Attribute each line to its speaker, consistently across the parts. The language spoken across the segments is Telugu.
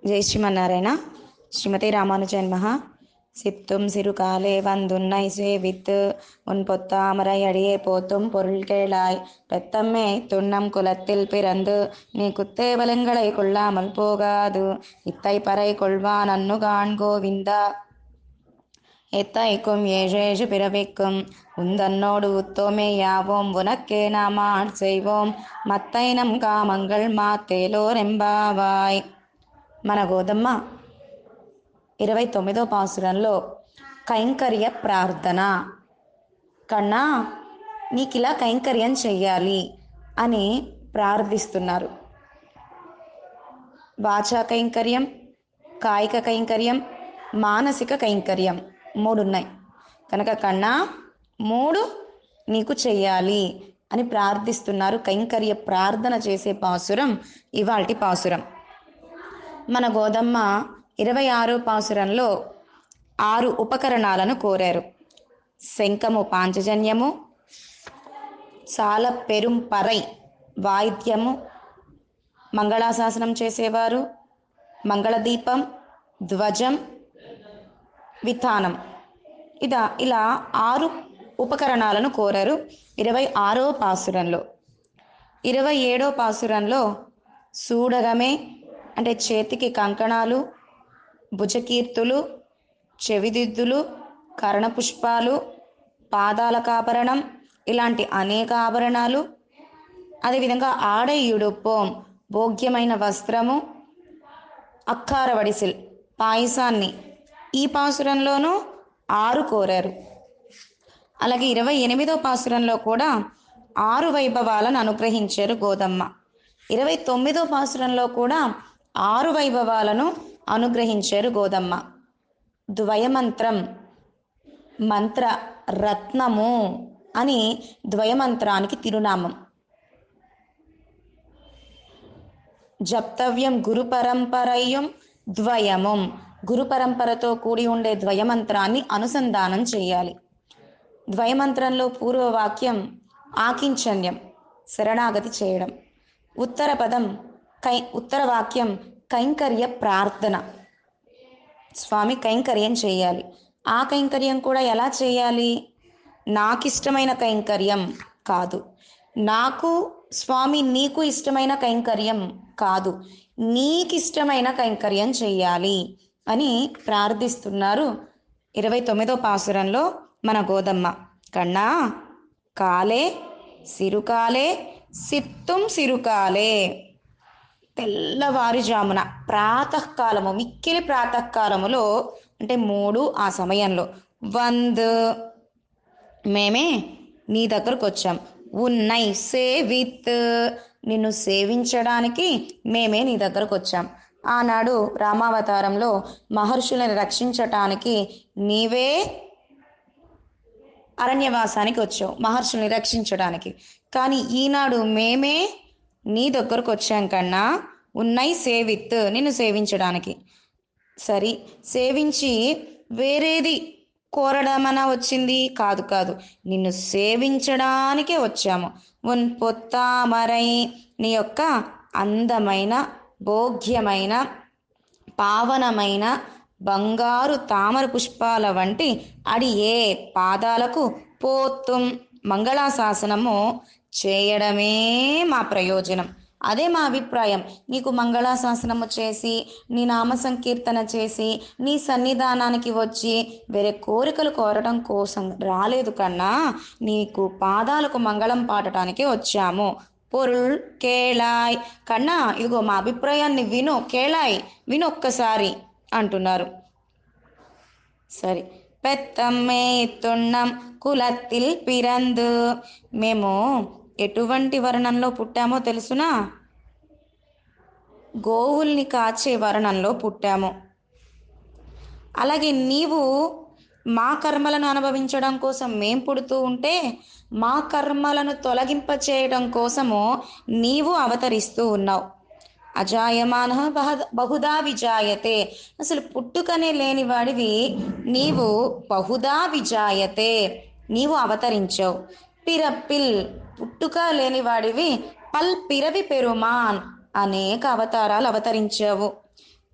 Speaker 1: జై శ్రీమన్నారాయణ శ్రీమతి ராமானுஜன் மகா சித்தும் சிறுகாலே வந்துன்னை சேவித்து உன் பொத்தாமரை அடியே போத்தும் பொருள் கேளாய் பெத்தம்மே துண்ணம் குலத்தில் பிறந்து நீ குத்தேவலங்களை கொள்ளாமல் போகாது இத்தை பறை கொள்வான் அன்னு காண் கோவிந்தா எத்தைக்கும் ஏழேழு பிறவிக்கும் உந்தன்னோடு உத்தோமே யாவோம் உனக்கே நாம் ஆட் செய்வோம் மத்தை நம் காமங்கள் మాతేలోరెంబావాయ్ మన గోదమ్మ ఇరవై తొమ్మిదో పాసురంలో కైంకర్య ప్రార్థన కన్నా నీకు ఇలా కైంకర్యం చెయ్యాలి అని ప్రార్థిస్తున్నారు వాచా కైంకర్యం కాయిక కైంకర్యం మానసిక కైంకర్యం మూడు ఉన్నాయి కనుక కన్నా మూడు నీకు చెయ్యాలి అని ప్రార్థిస్తున్నారు కైంకర్య ప్రార్థన చేసే పాసురం ఇవాల్టి పాసురం మన గోదమ్మ ఇరవై ఆరో పాసురంలో ఆరు ఉపకరణాలను కోరారు శంఖము పాంచజన్యము చాలా పెరుం పరై వాయిద్యము మంగళాశాసనం చేసేవారు మంగళదీపం ధ్వజం విధానం ఇదా ఇలా ఆరు ఉపకరణాలను కోరారు ఇరవై ఆరో పాసురంలో ఇరవై ఏడో పాసురంలో సూడగమే అంటే చేతికి కంకణాలు భుజకీర్తులు చెవిదిద్దులు కర్ణపుష్పాలు పాదాల కాభరణం ఇలాంటి అనేక ఆభరణాలు అదేవిధంగా ఆడయుడుపోం భోగ్యమైన వస్త్రము అక్కార వడిసిల్ పాయసాన్ని ఈ పాసురంలోనూ ఆరు కోరారు అలాగే ఇరవై ఎనిమిదో పాసురంలో కూడా ఆరు వైభవాలను అనుగ్రహించారు గోదమ్మ ఇరవై తొమ్మిదో పాసురంలో కూడా ఆరు వైభవాలను అనుగ్రహించారు గోదమ్మ ద్వయమంత్రం మంత్ర రత్నము అని ద్వయమంత్రానికి తిరునామం జప్తవ్యం గురు పరంపరయం ద్వయమం గురు పరంపరతో కూడి ఉండే ద్వయమంత్రాన్ని అనుసంధానం చేయాలి ద్వయమంత్రంలో పూర్వవాక్యం ఆకించన్యం శరణాగతి చేయడం ఉత్తర పదం కై ఉత్తర వాక్యం కైంకర్య ప్రార్థన స్వామి కైంకర్యం చేయాలి ఆ కైంకర్యం కూడా ఎలా చేయాలి నాకిష్టమైన కైంకర్యం కాదు నాకు స్వామి నీకు ఇష్టమైన కైంకర్యం కాదు నీకిష్టమైన కైంకర్యం చెయ్యాలి అని ప్రార్థిస్తున్నారు ఇరవై తొమ్మిదో పాసురంలో మన గోదమ్మ కన్నా కాలే సిరుకాలే సిత్తుం సిరుకాలే తెల్లవారుజామున ప్రాతకాలము మిక్కిలి ప్రాతకాలములో అంటే మూడు ఆ సమయంలో వంద్ మేమే నీ దగ్గరకు వచ్చాం ఉన్నై సేవిత్ నిన్ను సేవించడానికి మేమే నీ దగ్గరకు వచ్చాం ఆనాడు రామావతారంలో మహర్షులను రక్షించటానికి నీవే అరణ్యవాసానికి వచ్చావు మహర్షుల్ని రక్షించడానికి కానీ ఈనాడు మేమే నీ దగ్గరకు వచ్చాం కన్నా ఉన్నై సేవిత్ నిన్ను సేవించడానికి సరి సేవించి వేరేది కోరడమనా వచ్చింది కాదు కాదు నిన్ను సేవించడానికే వచ్చాము ఉన్ పొత్తామరై నీ యొక్క అందమైన భోగ్యమైన పావనమైన బంగారు తామర పుష్పాల వంటి అడియే పాదాలకు పోతుం మంగళాశాసనము చేయడమే మా ప్రయోజనం అదే మా అభిప్రాయం నీకు మంగళాశాసనము చేసి నీ నామ సంకీర్తన చేసి నీ సన్నిధానానికి వచ్చి వేరే కోరికలు కోరడం కోసం రాలేదు కన్నా నీకు పాదాలకు మంగళం పాడటానికి వచ్చాము పొరుల్ కేళాయ్ కన్నా ఇదిగో మా అభిప్రాయాన్ని విను కేళాయ్ విను ఒక్కసారి అంటున్నారు సరే పెత్తమ్మే తున్నం కులత్తిల్ పిరందు మేము ఎటువంటి వర్ణంలో పుట్టామో తెలుసునా గోవుల్ని కాచే వర్ణంలో పుట్టాము అలాగే నీవు మా కర్మలను అనుభవించడం కోసం మేం పుడుతూ ఉంటే మా కర్మలను తొలగింప చేయడం కోసము నీవు అవతరిస్తూ ఉన్నావు అజాయమాన బహ బహుదా విజాయతే అసలు పుట్టుకనే లేని వాడివి నీవు బహుదా విజాయతే నీవు అవతరించావు పిరప్పిల్ పుట్టుక లేని వాడివి పల్ పిరవి పెరుమాన్ అనేక అవతారాలు అవతరించావు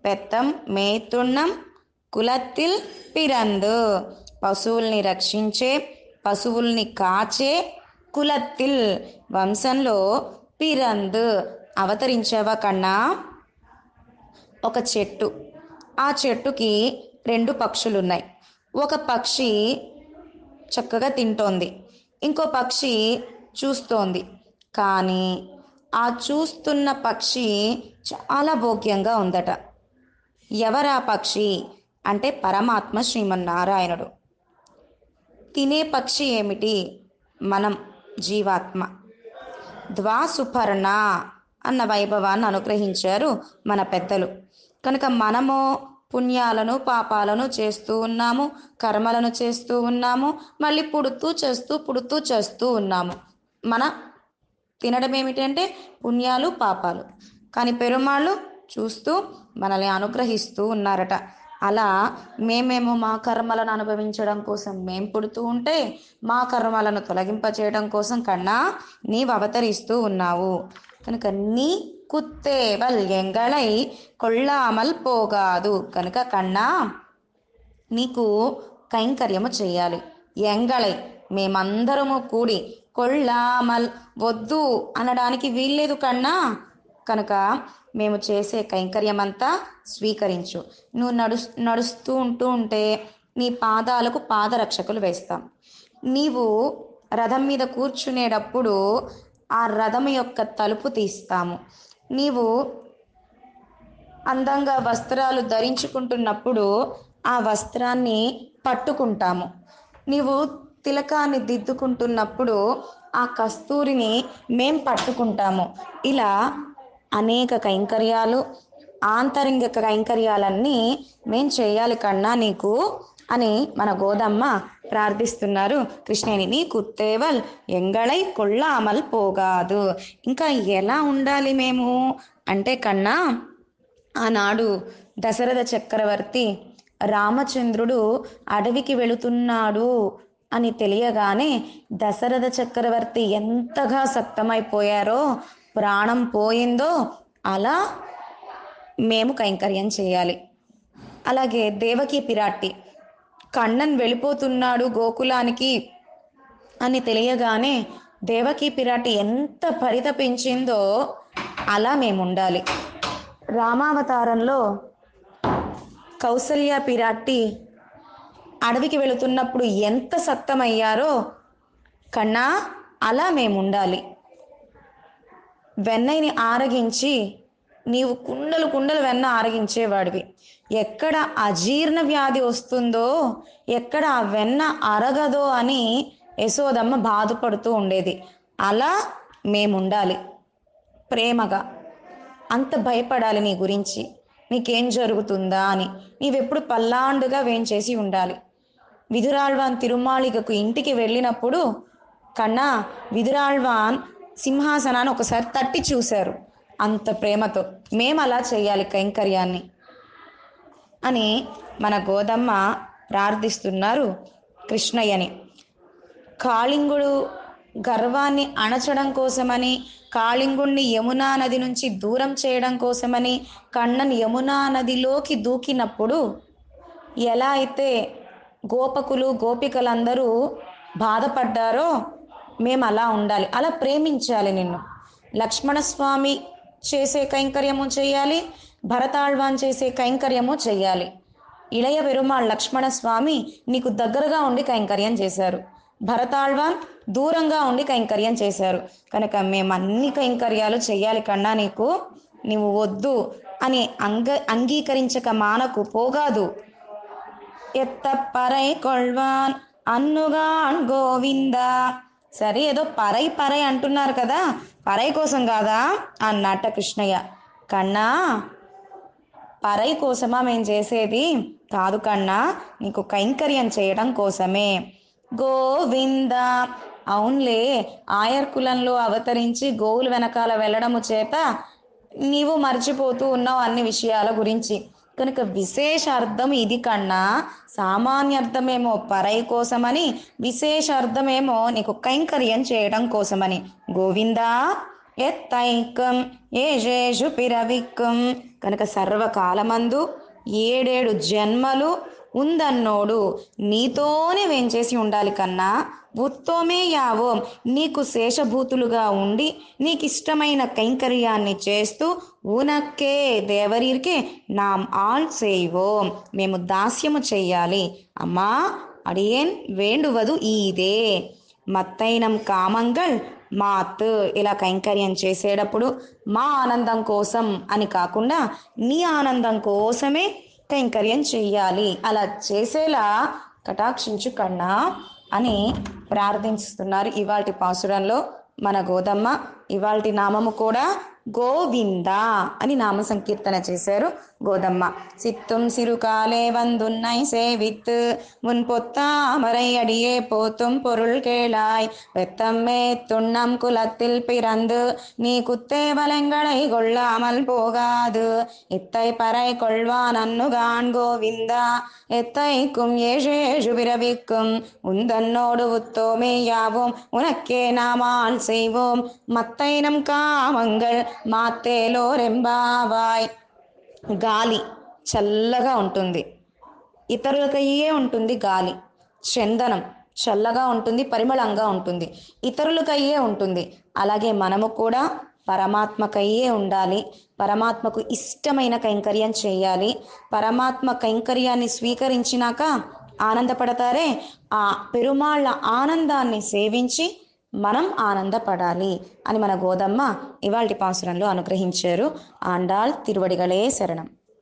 Speaker 1: పెత్తం మేతున్నం కులత్తిల్ పిరందు పశువుల్ని రక్షించే పశువుల్ని కాచే కులత్తిల్ వంశంలో పిరందు అవతరించావా కన్నా ఒక చెట్టు ఆ చెట్టుకి రెండు పక్షులు ఉన్నాయి ఒక పక్షి చక్కగా తింటోంది ఇంకో పక్షి చూస్తోంది కానీ ఆ చూస్తున్న పక్షి చాలా భోగ్యంగా ఉందట ఎవరా పక్షి అంటే పరమాత్మ శ్రీమన్నారాయణుడు తినే పక్షి ఏమిటి మనం జీవాత్మ ద్వాసుపర్ణ అన్న వైభవాన్ని అనుగ్రహించారు మన పెద్దలు కనుక మనము పుణ్యాలను పాపాలను చేస్తూ ఉన్నాము కర్మలను చేస్తూ ఉన్నాము మళ్ళీ పుడుతూ చేస్తూ పుడుతూ చేస్తూ ఉన్నాము మన తినడం ఏమిటంటే పుణ్యాలు పాపాలు కానీ పెరుమాళ్ళు చూస్తూ మనల్ని అనుగ్రహిస్తూ ఉన్నారట అలా మేమేమో మా కర్మలను అనుభవించడం కోసం మేం పుడుతూ ఉంటే మా కర్మలను తొలగింపచేయడం కోసం కన్నా నీవు అవతరిస్తూ ఉన్నావు కనుక నీ కుత్తేవల్ ఎంగళై కొళ్ళామల్ పోగాదు కనుక కన్నా నీకు కైంకర్యము చేయాలి ఎంగళై మేమందరము కూడి కొళ్ళామల్ వద్దు అనడానికి వీల్లేదు కన్నా కనుక మేము చేసే కైంకర్యమంతా స్వీకరించు నువ్వు నడు నడుస్తూ ఉంటూ ఉంటే నీ పాదాలకు పాదరక్షకులు వేస్తాం నీవు రథం మీద కూర్చునేటప్పుడు ఆ రథం యొక్క తలుపు తీస్తాము నీవు అందంగా వస్త్రాలు ధరించుకుంటున్నప్పుడు ఆ వస్త్రాన్ని పట్టుకుంటాము నీవు తిలకాన్ని దిద్దుకుంటున్నప్పుడు ఆ కస్తూరిని మేం పట్టుకుంటాము ఇలా అనేక కైంకర్యాలు ఆంతరింగిక కైంకర్యాలన్నీ మేం చేయాలి కన్నా నీకు అని మన గోదమ్మ ప్రార్థిస్తున్నారు కృష్ణని నీ కుత్తేవల్ ఎంగళై కొళ్ళామల్ పోగాదు ఇంకా ఎలా ఉండాలి మేము అంటే కన్నా ఆనాడు దశరథ చక్రవర్తి రామచంద్రుడు అడవికి వెళుతున్నాడు అని తెలియగానే దశరథ చక్రవర్తి ఎంతగా సక్తమైపోయారో ప్రాణం పోయిందో అలా మేము కైంకర్యం చేయాలి అలాగే దేవకి పిరాట్టి కണ്ണన్ వెళ్ళిపోతున్నాడు గోకులానికి అని తెలియగానే దేవకి పిరాటి ఎంత పరితపించిందో అలా మేము ఉండాలి రామావతారంలో కౌసల్య పిరాట్టి అడవికి వెళుతున్నప్పుడు ఎంత సక్తమయ్యారో కన్నా అలా మేము ఉండాలి వెన్నయ్యని ఆరగించి నీవు కుండలు కుండలు వెన్న ఆరగించేవాడివి ఎక్కడ అజీర్ణ వ్యాధి వస్తుందో ఎక్కడ ఆ వెన్న అరగదో అని యశోదమ్మ బాధపడుతూ ఉండేది అలా మేముండాలి ప్రేమగా అంత భయపడాలి నీ గురించి నీకేం జరుగుతుందా అని నీవెప్పుడు పల్లాండుగా వేంచేసి ఉండాలి విదురాళ్వాన్ తిరుమాళిగకు ఇంటికి వెళ్ళినప్పుడు కన్నా విదురాళ్వాన్ సింహాసనాన్ని ఒకసారి తట్టి చూశారు అంత ప్రేమతో మేము అలా చేయాలి కైంకర్యాన్ని అని మన గోదమ్మ ప్రార్థిస్తున్నారు కృష్ణయ్యని కాళింగుడు గర్వాన్ని అణచడం కోసమని కాళింగుణ్ణి యమునా నది నుంచి దూరం చేయడం కోసమని కണ്ണన్ యమునా నదిలోకి దూకినప్పుడు ఎలా అయితే గోపకులు గోపికలందరూ బాధపడ్డారో మేము అలా ఉండాలి అలా ప్రేమించాలి నిన్ను లక్ష్మణస్వామి చేసే కైంకర్యము చేయాలి భరతాళ్వాన్ చేసే కైంకర్యము చేయాలి ఇళయ పెరుమాళ్ లక్ష్మణస్వామి నీకు దగ్గరగా ఉండి కైంకర్యం చేశారు భరతాళ్వాన్ దూరంగా ఉండి కైంకర్యం చేశారు కనుక మేము అన్ని కైంకర్యాలు చెయ్యాలి కన్నా నీకు నీవు వద్దు అని అంగ అంగీకరించక మానకు పోగాదు ఎత్త పరై కొల్వాన్ అన్నుగాన్ గోవింద సరే ఏదో పరై పరై అంటున్నారు కదా పరై కోసం కాదా అన్నట్ట కృష్ణయ్య కన్నా పరై కోసమా మేము చేసేది కాదు కన్నా నీకు కైంకర్యం చేయడం కోసమే గోవింద అవునులే ఆయర్ కులంలో అవతరించి గోవుల వెనకాల వెళ్ళడము చేత నీవు మర్చిపోతూ ఉన్నావు అన్ని విషయాల గురించి కనుక విశేష అర్థం ఇది కన్నా సామాన్య అర్థమేమో పరై కోసమని విశేష అర్థమేమో నీకు కైంకర్యం చేయడం కోసమని గోవిందా ఎత్తైకం ఏషేషు పిరవిక్కం కనుక సర్వకాలమందు ఏడేడు జన్మలు ఉందన్నోడు నీతోనే వేంచేసి ఉండాలి కన్నా ఉత్తోమే యావోం నీకు శేషభూతులుగా ఉండి నీకు ఇష్టమైన కైంకర్యాన్ని చేస్తూ ఉనక్కే దేవరీర్కే నాం ఆల్ చేయవోం మేము దాస్యము చెయ్యాలి అమ్మా అడియేన్ వేండువదు ఈదే మత్తైనం కామంగల్ మాత్ ఇలా కైంకర్యం చేసేటప్పుడు మా ఆనందం కోసం అని కాకుండా నీ ఆనందం కోసమే కైంకర్యం చెయ్యాలి అలా చేసేలా కటాక్షించు కన్నా అని ప్రార్థిస్తున్నారు ఇవాల్టి పాసురంలో మన గోదమ్మ ఇవాల్టి నామము కూడా గోవింద అని నామ సంకీర్తన చేశారు గోదమ్మ சித்தும் சிறுகாலே வந்துன்னை சேவித்து முன் பொத்தாமரை அடியே போத்தும் பொருள் கேளாய் வெத்தம்மே துண்ணம் குலத்தில் பிறந்து நீ குத்தே வலங்களை கொள்ளாமல் போகாது இத்தை பறை கொள்வான் அன்னுகான் கோவிந்தா எத்தைக்கும் ஏழேழு பிறவிக்கும் உந்தன்னோடு உத்தோமே யாவோம் உனக்கே நாமால் செய்வோம் மத்தை நம் காமங்கள் మాత్తేలోరెంబావాయ్ గాలి చల్లగా ఉంటుంది ఇతరులకయ్యే ఉంటుంది గాలి చందనం చల్లగా ఉంటుంది పరిమళంగా ఉంటుంది ఇతరులకయ్యే ఉంటుంది అలాగే మనము కూడా పరమాత్మకయ్యే ఉండాలి పరమాత్మకు ఇష్టమైన కైంకర్యం చేయాలి పరమాత్మ కైంకర్యాన్ని స్వీకరించినాక ఆనందపడతారే ఆ పెరుమాళ్ళ ఆనందాన్ని సేవించి మనం ఆనందపడాలి అని మన గోదమ్మ ఇవాల్టి పాసురంలో అనుగ్రహించారు ఆండాల్ తిరువడిగలే శరణం